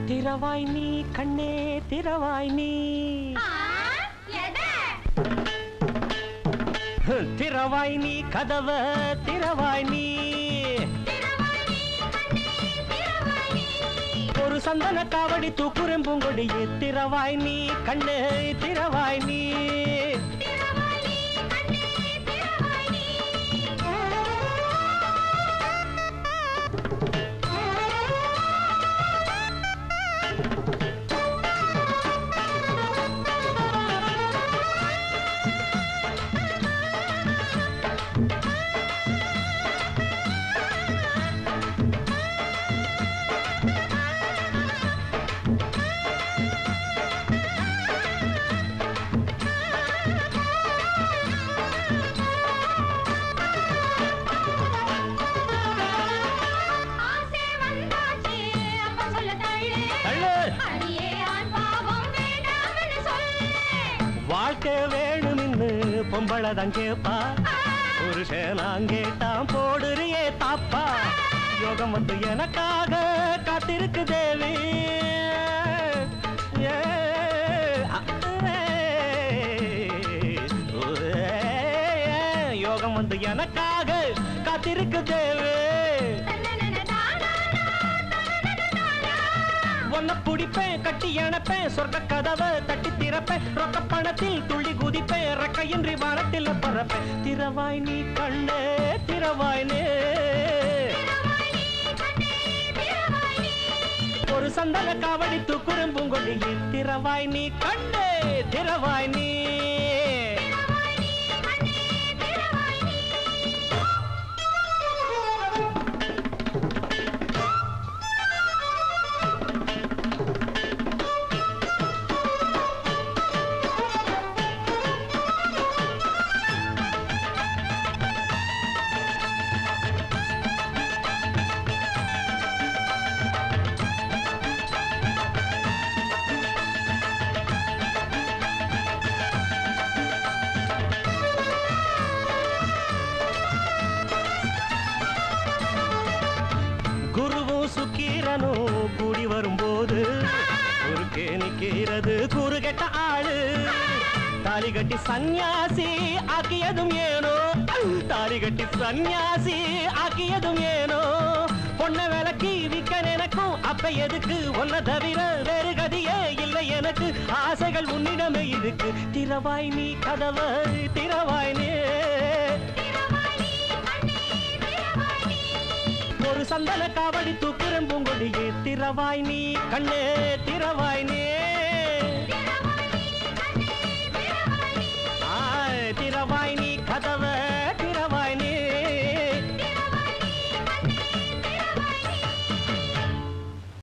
திரவாய் நீ கண்ணே திரவாய் நீ திரவாய் நீ கதவ திரவாய் நீ ஒரு சந்தன காவடி தூக்குறம் பூங்கொடியே திரவாய் நீ கண்ணே திரவாய் நீ தள்ளு வாழ்க்கை வேணுமின்னு பொம்பளை தான் கேப்பா புருஷன் கேட்டான் போடுறியே தாப்பா யோகம் வந்து எனக்காக காத்திருக்கு தேவி ஏ, அ, ஏ, ஏ, யோகம் வந்து எனக்காக காத்திருக்கு தேவி ஒன்ன புடிப்பேன் கட்டி அணைப்பேன் சொர்க்க கதவை தட்டி திறப்பேன் ரொக்க பணத்தில் துள்ளி குதிப்பேன் ரெக்கையின்றி வானத்தில் பறப்பேன் திரவாய் நீ கண்ணே திரவாய் நே ஒரு சந்தன காவடி தூக்குறும் பூங்கொடியே திரவாய் நீ கண்ணே திரவாய் நீ குருவும் சுக்கீரனும் கூடி வரும்போது குறுக்கே நிக்கிறது கூறு கெட்ட ஆளு தாலி கட்டி சந்நியாசி ஆக்கியதும் ஏனோ தாலி கட்டி சந்நியாசி ஆக்கியதும் ஏனோ பொண்ண விளக்கி விக்க நினைக்கும் அப்ப எதுக்கு ஒன்ன தவிர வேறு கதியே இல்லை எனக்கு ஆசைகள் உன்னிடமே இருக்கு திரவாய் நீ கதவை திரவாய் நீ ஒரு சந்தன காவடி தூக்குறம் பூங்கொடியே திரவாய் நீ கண்ணே திரவாய் நீ